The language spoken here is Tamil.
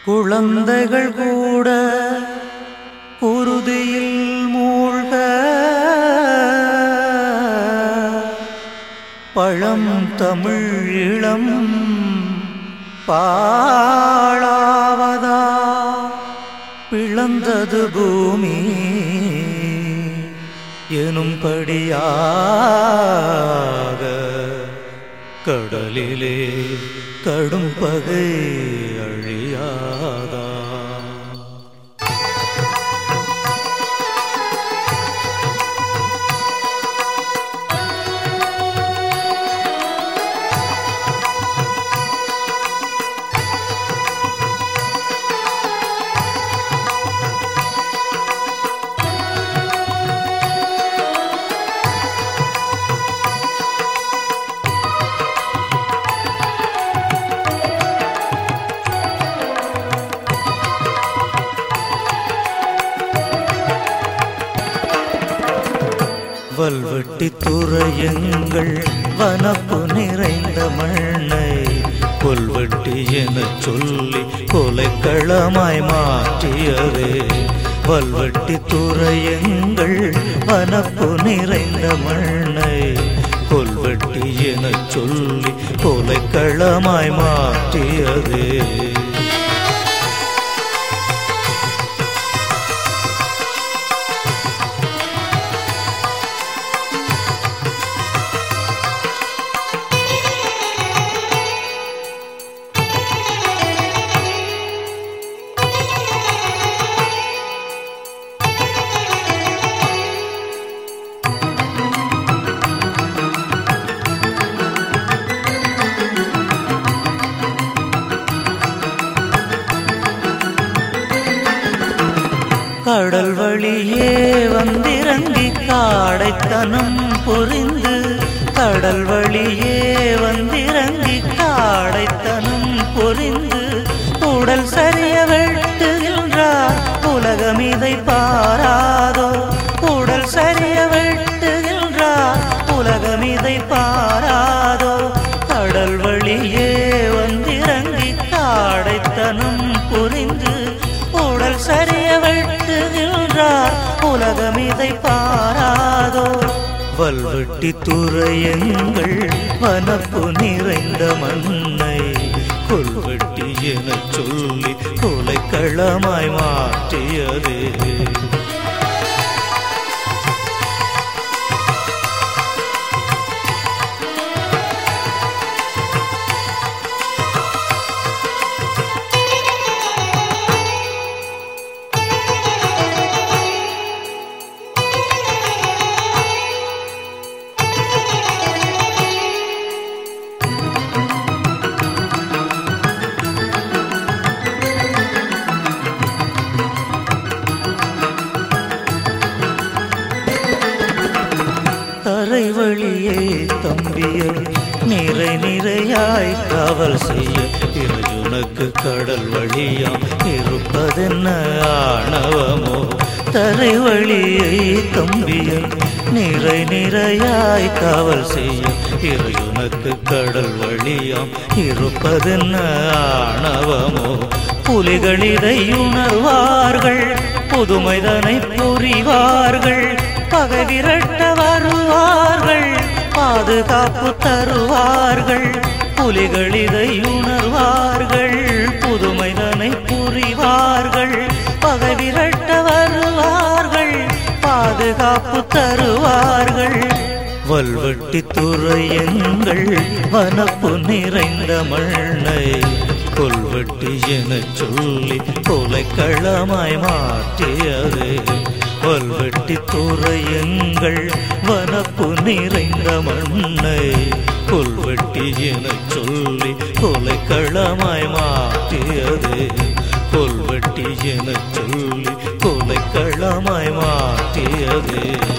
குழந்தைகள் கூட குருதியில் மூழ்க பழம் தமிழ் இளம் பாழாவதா பிளந்தது பூமி எனும்படியாக கடலிலே கடும் பகை அழியாதா வல்வெட்டி துறையுங்கள் வனப்பு நிறைந்த மண்ணை கொல்வெட்டி எனச் சொல்லி கொலைக்களமாய் மாற்றியதே வல்வெட்டி துறையுங்கள் வனப்பு நிறைந்த மண்ணை கொல்வெட்டி எனச் சொல்லி கொலைக்களமாய் மாற்றியதே கடல் வழியே வந்திறங்கி காடைத்தனம் புரிந்து கடல் வழியே வந்திறங்கி காடைத்தனம் புரிந்து உடல் சரிய வெட்டுகின்றார் உலகம் இதை பாராதோ உடல் சரிய வெட்டுகின்றார் உலகம் இதை பாராதோ கடல் வழியே வந்திறங்கி காடைத்தனம் புரிந்து உடல் சரிய வெட்டுகின்றார் உலகம் இதை பாராதோ வல்வெட்டி துறையங்கள் வனப்பு நிறைந்த மண்ணை கொல்வெட்டி எனச் சொல்லி கொலைக்களமாய் மாற்றியதே தரை வழியே தம்பிய நிறை நிறையாய் காவல் செய்ய இருஜுனக்கு கடல் வழியாம் இருப்பதென்ன ஆணவமோ தரை வழியை தம்பிய நிறை நிறையாய் காவல் செய்ய இருஜுனக்கு கடல் வழியாம் இருப்பதென்ன ஆணவமோ புலிகளிடை உணர்வார்கள் புதுமைதனை புரிவார்கள் பகை விரட்ட வருவார்கள் பாதுகாப்பு தருவார்கள் புலிகள் இதை உணர்வார்கள் புதுமைதனை புரிவார்கள் பகை விரட்ட வருவார்கள் பாதுகாப்பு தருவார்கள் வல்வெட்டி துறையங்கள் வனப்பு நிறைந்த மண்ணை கொல்வெட்டி எனச் சொல்லி கொலைக்களமாய் மாற்றியது வல்வெட்டி துறையங்கள் வனப்பு நிறைந்த மண்ணை கொல்வெட்டி எனச் சொல்லி கொலைக்களமாய் மாற்றியது கொல்வெட்டி எனச் சொல்லி கொலைக்களமாய் மாற்றியது